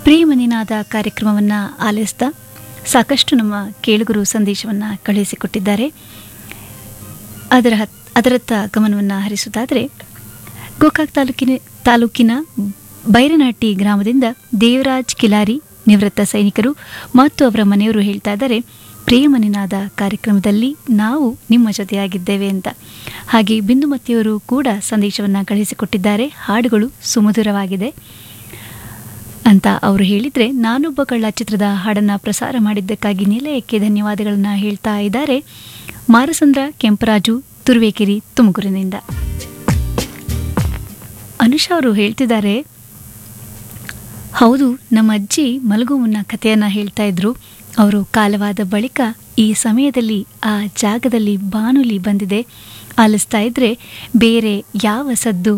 ಪ್ರೇಮನಿನಾದ ಕಾರ್ಯಕ್ರಮವನ್ನು ಆಲಿಸ್ತಾ ಸಾಕಷ್ಟು ನಮ್ಮ ಕೇಳುಗರು ಸಂದೇಶವನ್ನು ಕಳುಹಿಸಿಕೊಟ್ಟಿದ್ದಾರೆ ಅದರ ಹತ್ ಅದರತ್ತ ಗಮನವನ್ನು ಹರಿಸುವುದಾದರೆ ಗೋಕಾಕ್ ತಾಲೂಕಿನ ತಾಲೂಕಿನ ಬೈರನಹಟ್ಟಿ ಗ್ರಾಮದಿಂದ ದೇವರಾಜ್ ಕಿಲಾರಿ ನಿವೃತ್ತ ಸೈನಿಕರು ಮತ್ತು ಅವರ ಮನೆಯವರು ಹೇಳ್ತಾ ಇದ್ದಾರೆ ಪ್ರೇಮನಿನಾದ ಕಾರ್ಯಕ್ರಮದಲ್ಲಿ ನಾವು ನಿಮ್ಮ ಜೊತೆಯಾಗಿದ್ದೇವೆ ಅಂತ ಹಾಗೆ ಬಿಂದುಮತಿಯವರು ಕೂಡ ಸಂದೇಶವನ್ನು ಕಳುಹಿಸಿಕೊಟ್ಟಿದ್ದಾರೆ ಹಾಡುಗಳು ಸುಮಧುರವಾಗಿದೆ ಅಂತ ಅವರು ಹೇಳಿದರೆ ನಾನೊಬ್ಬ ಕಳ್ಳ ಚಿತ್ರದ ಹಾಡನ್ನು ಪ್ರಸಾರ ಮಾಡಿದ್ದಕ್ಕಾಗಿ ನಿಲಯಕ್ಕೆ ಧನ್ಯವಾದಗಳನ್ನು ಹೇಳ್ತಾ ಇದ್ದಾರೆ ಮಾರಸಂದ್ರ ಕೆಂಪರಾಜು ತುರುವೇಕೆರೆ ತುಮಕೂರಿನಿಂದ ಅನುಷಾ ಅವರು ಹೇಳ್ತಿದ್ದಾರೆ ಹೌದು ನಮ್ಮ ಅಜ್ಜಿ ಮಲಗು ಮುನ್ನ ಕಥೆಯನ್ನು ಹೇಳ್ತಾ ಇದ್ರು ಅವರು ಕಾಲವಾದ ಬಳಿಕ ಈ ಸಮಯದಲ್ಲಿ ಆ ಜಾಗದಲ್ಲಿ ಬಾನುಲಿ ಬಂದಿದೆ ಆಲಿಸ್ತಾ ಇದ್ರೆ ಬೇರೆ ಯಾವ ಸದ್ದು